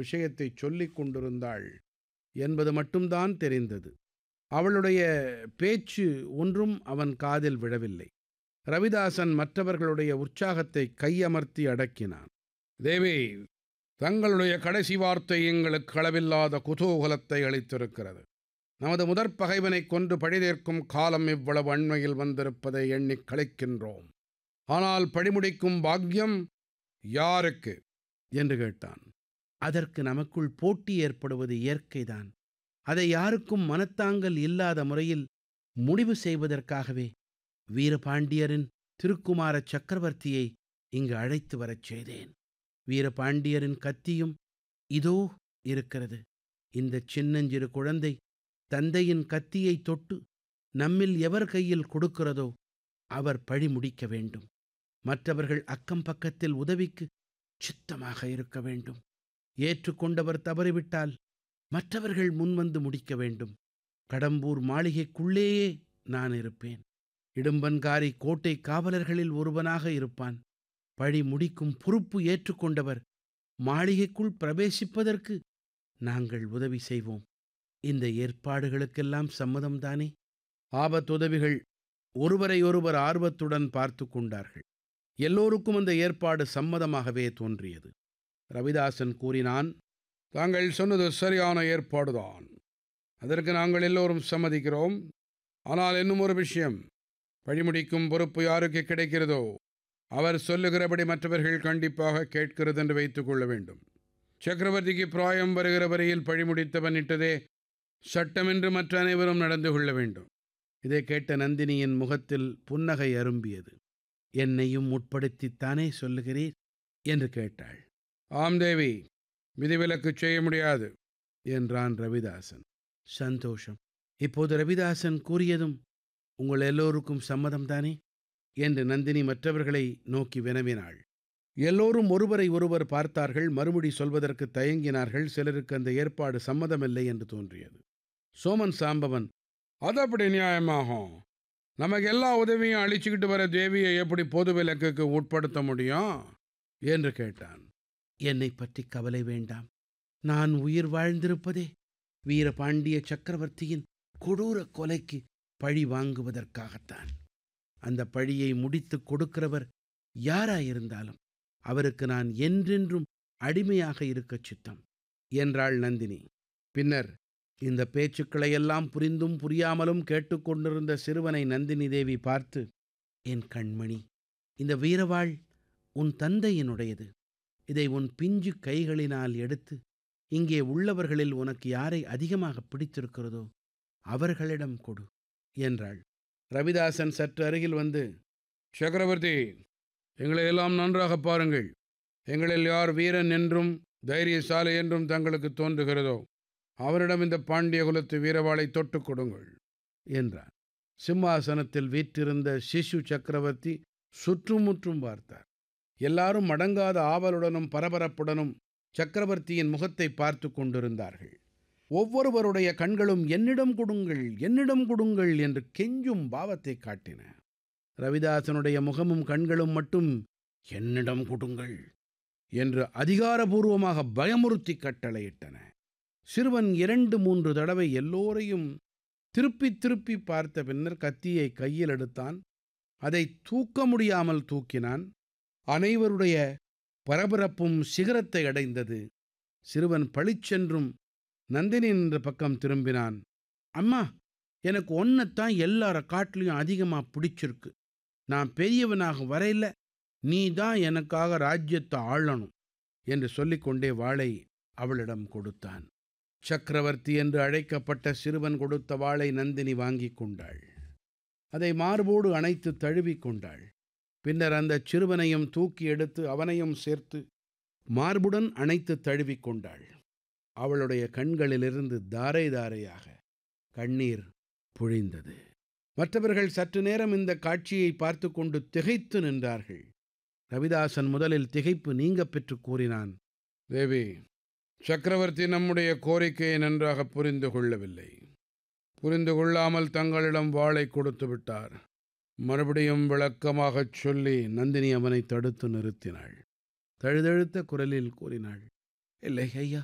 விஷயத்தைச் சொல்லிக் கொண்டிருந்தாள் என்பது மட்டும்தான் தெரிந்தது அவளுடைய பேச்சு ஒன்றும் அவன் காதில் விழவில்லை ரவிதாசன் மற்றவர்களுடைய உற்சாகத்தை கையமர்த்தி அடக்கினான் தேவி தங்களுடைய கடைசி வார்த்தை எங்களுக்கு அளவில்லாத குதூகலத்தை அளித்திருக்கிறது நமது முதற் பகைவனை கொன்று பழிதேர்க்கும் காலம் இவ்வளவு அண்மையில் வந்திருப்பதை எண்ணிக் கழிக்கின்றோம் ஆனால் பழிமுடிக்கும் பாக்கியம் யாருக்கு என்று கேட்டான் அதற்கு நமக்குள் போட்டி ஏற்படுவது இயற்கைதான் அதை யாருக்கும் மனத்தாங்கல் இல்லாத முறையில் முடிவு செய்வதற்காகவே வீரபாண்டியரின் திருக்குமார சக்கரவர்த்தியை இங்கு அழைத்து வரச் செய்தேன் வீரபாண்டியரின் கத்தியும் இதோ இருக்கிறது இந்த சின்னஞ்சிறு குழந்தை தந்தையின் கத்தியை தொட்டு நம்மில் எவர் கையில் கொடுக்கிறதோ அவர் பழி முடிக்க வேண்டும் மற்றவர்கள் அக்கம் பக்கத்தில் உதவிக்கு சித்தமாக இருக்க வேண்டும் ஏற்றுக்கொண்டவர் தவறிவிட்டால் மற்றவர்கள் முன்வந்து முடிக்க வேண்டும் கடம்பூர் மாளிகைக்குள்ளேயே நான் இருப்பேன் இடும்பன்காரி கோட்டை காவலர்களில் ஒருவனாக இருப்பான் பழி முடிக்கும் பொறுப்பு ஏற்றுக்கொண்டவர் மாளிகைக்குள் பிரவேசிப்பதற்கு நாங்கள் உதவி செய்வோம் இந்த ஏற்பாடுகளுக்கெல்லாம் சம்மதம்தானே ஆபத்துதவிகள் ஒருவரையொருவர் ஆர்வத்துடன் பார்த்து கொண்டார்கள் எல்லோருக்கும் அந்த ஏற்பாடு சம்மதமாகவே தோன்றியது ரவிதாசன் கூறினான் தாங்கள் சொன்னது சரியான ஏற்பாடுதான் அதற்கு நாங்கள் எல்லோரும் சம்மதிக்கிறோம் ஆனால் இன்னும் ஒரு விஷயம் பழிமுடிக்கும் பொறுப்பு யாருக்கு கிடைக்கிறதோ அவர் சொல்லுகிறபடி மற்றவர்கள் கண்டிப்பாக கேட்கிறது என்று வைத்துக் கொள்ள வேண்டும் சக்கரவர்த்திக்கு பிராயம் வருகிற வரையில் பழிமுடித்தவன் இட்டதே சட்டமென்று மற்ற அனைவரும் நடந்து கொள்ள வேண்டும் இதை கேட்ட நந்தினியின் முகத்தில் புன்னகை அரும்பியது என்னையும் உட்படுத்தித்தானே சொல்லுகிறீர் என்று கேட்டாள் ஆம் தேவி விதிவிலக்கு செய்ய முடியாது என்றான் ரவிதாசன் சந்தோஷம் இப்போது ரவிதாசன் கூறியதும் உங்கள் எல்லோருக்கும் சம்மதம்தானே என்று நந்தினி மற்றவர்களை நோக்கி வினவினாள் எல்லோரும் ஒருவரை ஒருவர் பார்த்தார்கள் மறுமொழி சொல்வதற்கு தயங்கினார்கள் சிலருக்கு அந்த ஏற்பாடு சம்மதமில்லை என்று தோன்றியது சோமன் சாம்பவன் அது அப்படி நியாயமாகும் நமக்கு எல்லா உதவியும் அழிச்சுக்கிட்டு வர தேவியை எப்படி பொது விலக்குக்கு உட்படுத்த முடியும் என்று கேட்டான் என்னை பற்றி கவலை வேண்டாம் நான் உயிர் வாழ்ந்திருப்பதே வீரபாண்டிய சக்கரவர்த்தியின் கொடூர கொலைக்கு பழி வாங்குவதற்காகத்தான் அந்த பழியை முடித்துக் கொடுக்கிறவர் யாராயிருந்தாலும் அவருக்கு நான் என்றென்றும் அடிமையாக இருக்கச் சித்தம் என்றாள் நந்தினி பின்னர் இந்த பேச்சுக்களை எல்லாம் புரிந்தும் புரியாமலும் கேட்டுக்கொண்டிருந்த சிறுவனை நந்தினி தேவி பார்த்து என் கண்மணி இந்த வீரவாள் உன் தந்தையினுடையது இதை உன் பிஞ்சு கைகளினால் எடுத்து இங்கே உள்ளவர்களில் உனக்கு யாரை அதிகமாக பிடித்திருக்கிறதோ அவர்களிடம் கொடு என்றாள் ரவிதாசன் சற்று அருகில் வந்து சக்கரவர்த்தி எங்களை எல்லாம் நன்றாக பாருங்கள் எங்களில் யார் வீரன் என்றும் தைரியசாலை என்றும் தங்களுக்கு தோன்றுகிறதோ அவரிடம் இந்த பாண்டிய குலத்து வீரவாளை தொட்டுக் கொடுங்கள் என்றார் சிம்மாசனத்தில் வீற்றிருந்த சிசு சக்கரவர்த்தி சுற்றுமுற்றும் பார்த்தார் எல்லாரும் அடங்காத ஆவலுடனும் பரபரப்புடனும் சக்கரவர்த்தியின் முகத்தை பார்த்து கொண்டிருந்தார்கள் ஒவ்வொருவருடைய கண்களும் என்னிடம் கொடுங்கள் என்னிடம் கொடுங்கள் என்று கெஞ்சும் பாவத்தை காட்டின ரவிதாசனுடைய முகமும் கண்களும் மட்டும் என்னிடம் கொடுங்கள் என்று அதிகாரபூர்வமாக பயமுறுத்தி கட்டளையிட்டன சிறுவன் இரண்டு மூன்று தடவை எல்லோரையும் திருப்பி திருப்பி பார்த்த பின்னர் கத்தியை கையில் எடுத்தான் அதை தூக்க முடியாமல் தூக்கினான் அனைவருடைய பரபரப்பும் சிகரத்தை அடைந்தது சிறுவன் பளிச்சென்றும் நந்தினி என்ற பக்கம் திரும்பினான் அம்மா எனக்கு ஒன்னைத்தான் எல்லார காட்டிலையும் அதிகமாக பிடிச்சிருக்கு நான் பெரியவனாக வரையில நீ தான் எனக்காக ராஜ்யத்தை ஆளணும் என்று சொல்லிக்கொண்டே வாளை அவளிடம் கொடுத்தான் சக்கரவர்த்தி என்று அழைக்கப்பட்ட சிறுவன் கொடுத்த வாளை நந்தினி வாங்கிக் கொண்டாள் அதை மார்போடு அணைத்து தழுவிக் கொண்டாள் பின்னர் அந்தச் சிறுவனையும் தூக்கி எடுத்து அவனையும் சேர்த்து மார்புடன் அணைத்து தழுவிக் கொண்டாள் அவளுடைய கண்களிலிருந்து தாரை தாரையாக கண்ணீர் பொழிந்தது மற்றவர்கள் சற்று நேரம் இந்த காட்சியை பார்த்து கொண்டு திகைத்து நின்றார்கள் ரவிதாசன் முதலில் திகைப்பு நீங்கப் பெற்று கூறினான் தேவி சக்கரவர்த்தி நம்முடைய கோரிக்கையை நன்றாக புரிந்து கொள்ளவில்லை புரிந்து கொள்ளாமல் தங்களிடம் வாளை கொடுத்து விட்டார் மறுபடியும் விளக்கமாகச் சொல்லி நந்தினி அவனை தடுத்து நிறுத்தினாள் தழுதழுத்த குரலில் கூறினாள் இல்லை ஐயா